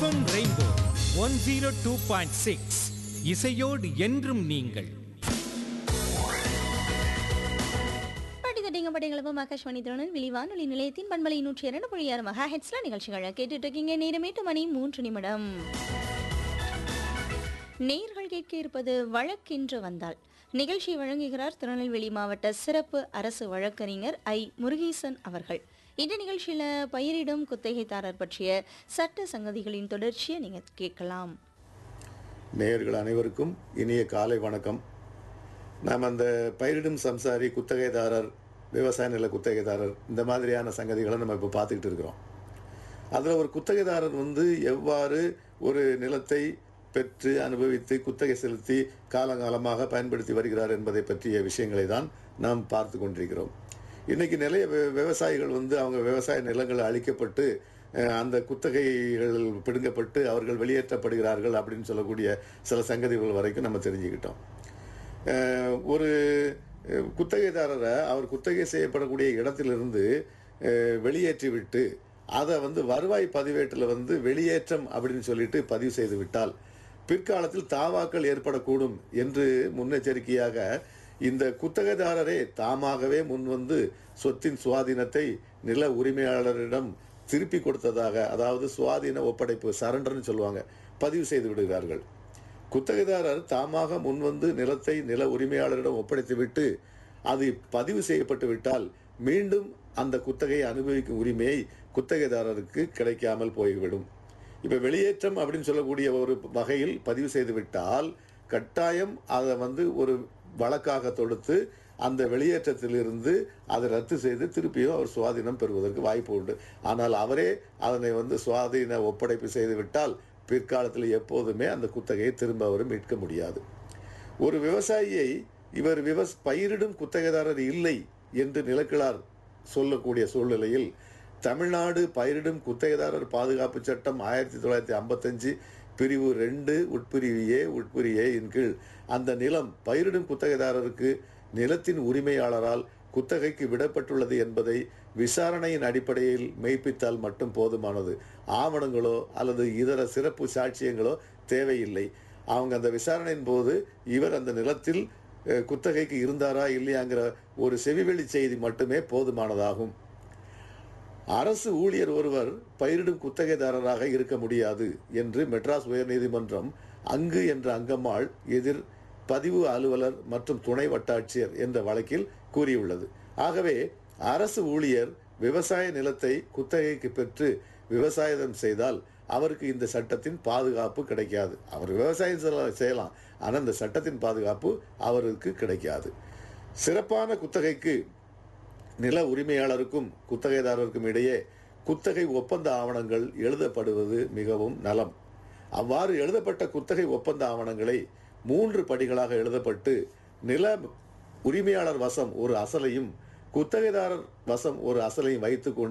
FM rainbow one zero two point six இசையோடு என்றும் நீங்கள் பாட்டித்தட்டிங்க பட்டிங்களப்பும் ஆகாஷ்வாணி திருநெல்வேலி வானொலி நிலையத்தின் பண்பலை நூற்றி இரண்டு புள்ளி ஆறு மகா ஹெட்ஸ்ல நிகழ்ச்சிகளை கேட்டுட்டு இருக்கீங்க நேரம் எட்டு மணி மூன்று நிமிடம் நேர்கள் கேட்க இருப்பது வழக்கென்று வந்தால் நிகழ்ச்சி வழங்குகிறார் திருநெல்வேலி மாவட்ட சிறப்பு அரசு வழக்கறிஞர் ஐ முருகேசன் அவர்கள் இந்த நிகழ்ச்சியில பயிரிடும் குத்தகைதாரர் பற்றிய சட்ட சங்கதிகளின் தொடர்ச்சியை நீங்க கேட்கலாம் நேயர்கள் அனைவருக்கும் இனிய காலை வணக்கம் நாம் அந்த பயிரிடும் சம்சாரி குத்தகைதாரர் விவசாய நில குத்தகைதாரர் இந்த மாதிரியான சங்கதிகளை நம்ம இப்போ பார்த்துக்கிட்டு இருக்கிறோம் அதில் ஒரு குத்தகைதாரர் வந்து எவ்வாறு ஒரு நிலத்தை பெற்று அனுபவித்து குத்தகை செலுத்தி காலங்காலமாக பயன்படுத்தி வருகிறார் என்பதை பற்றிய விஷயங்களை தான் நாம் பார்த்து கொண்டிருக்கிறோம் இன்னைக்கு நிறைய வி- விவசாயிகள் வந்து அவங்க விவசாய நிலங்கள் அழிக்கப்பட்டு அஹ், அந்த குத்தகைகள் பிடுங்கப்பட்டு அவர்கள் வெளியேற்றப்படுகிறார்கள் அப்படின்னு சொல்லக்கூடிய சில சங்கதிகள் வரைக்கும் நம்ம தெரிஞ்சுக்கிட்டோம் அஹ், ஒரு அஹ், குத்தகைதாரரை அவர் குத்தகை செய்யப்படக்கூடிய இடத்திலிருந்து அஹ், வெளியேற்றி விட்டு அதை வந்து வருவாய் பதிவேட்டில் வந்து வெளியேற்றம் அப்படின்னு சொல்லிட்டு பதிவு செய்து விட்டால் பிற்காலத்தில் தாவாக்கள் ஏற்படக்கூடும் என்று முன்னெச்சரிக்கையாக இந்த குத்தகைதாரரே தாமாகவே முன்வந்து சொத்தின் சுவாதீனத்தை நில உரிமையாளரிடம் திருப்பி கொடுத்ததாக அதாவது சுவாதீன ஒப்படைப்பு சரண்டர்னு சொல்லுவாங்க பதிவு செய்து விடுகிறார்கள் குத்தகைதாரர் தாமாக முன்வந்து நிலத்தை நில உரிமையாளரிடம் ஒப்படைத்துவிட்டு அது பதிவு செய்யப்பட்டு விட்டால் மீண்டும் அந்த குத்தகையை அனுபவிக்கும் உரிமையை குத்தகைதாரருக்கு கிடைக்காமல் போய்விடும் இப்ப வெளியேற்றம் அப்படின்னு சொல்லக்கூடிய ஒரு வகையில் பதிவு செய்து விட்டால் கட்டாயம் அதை வந்து ஒரு வழக்காக தொடுத்து அந்த வெளியேற்றத்திலிருந்து அதை ரத்து செய்து திருப்பியும் அவர் சுவாதீனம் பெறுவதற்கு வாய்ப்பு உண்டு ஆனால் அவரே அதனை வந்து சுவாதீன ஒப்படைப்பு செய்து விட்டால் பிற்காலத்தில் எப்போதுமே அந்த குத்தகையை திரும்ப அவர் மீட்க முடியாது ஒரு விவசாயியை இவர் விவஸ் பயிரிடும் குத்தகைதாரர் இல்லை என்று நிலக்கிழார் சொல்லக்கூடிய சூழ்நிலையில் தமிழ்நாடு பயிரிடும் குத்தகைதாரர் பாதுகாப்பு சட்டம் ஆயிரத்தி தொள்ளாயிரத்தி ஐம்பத்தஞ்சு பிரிவு ரெண்டு உட்பிரிவு ஏ உட்பிரிவு ஏ இன் கீழ் அந்த நிலம் பயிரிடும் குத்தகைதாரருக்கு நிலத்தின் உரிமையாளரால் குத்தகைக்கு விடப்பட்டுள்ளது என்பதை விசாரணையின் அடிப்படையில் மெய்ப்பித்தால் மட்டும் போதுமானது ஆவணங்களோ அல்லது இதர சிறப்பு சாட்சியங்களோ தேவையில்லை அவங்க அந்த விசாரணையின் போது இவர் அந்த நிலத்தில் அஹ், குத்தகைக்கு இருந்தாரா இல்லையாங்கிற ஒரு செவிவெளி செய்தி மட்டுமே போதுமானதாகும் அரசு ஊழியர் ஒருவர் பயிரிடும் குத்தகைதாரராக இருக்க முடியாது என்று மெட்ராஸ் உயர்நீதிமன்றம் அங்கு என்ற அங்கம்மாள் எதிர் பதிவு அலுவலர் மற்றும் துணை வட்டாட்சியர் என்ற வழக்கில் கூறியுள்ளது ஆகவே அரசு ஊழியர் விவசாய நிலத்தை குத்தகைக்கு பெற்று விவசாயம் செய்தால் அவருக்கு இந்த சட்டத்தின் பாதுகாப்பு கிடைக்காது அவர் விவசாயம் செய்யலாம் செய்யலாம் ஆனால் இந்த சட்டத்தின் பாதுகாப்பு அவருக்கு கிடைக்காது சிறப்பான குத்தகைக்கு நில உரிமையாளருக்கும் குத்தகைதாரருக்கும் இடையே குத்தகை ஒப்பந்த ஆவணங்கள் எழுதப்படுவது மிகவும் நலம் அவ்வாறு எழுதப்பட்ட குத்தகை ஒப்பந்த ஆவணங்களை மூன்று படிகளாக எழுதப்பட்டு நில உரிமையாளர் வசம் ஒரு அசலையும் குத்தகைதாரர் வசம் ஒரு அசலையும் வைத்துக்கொண்டு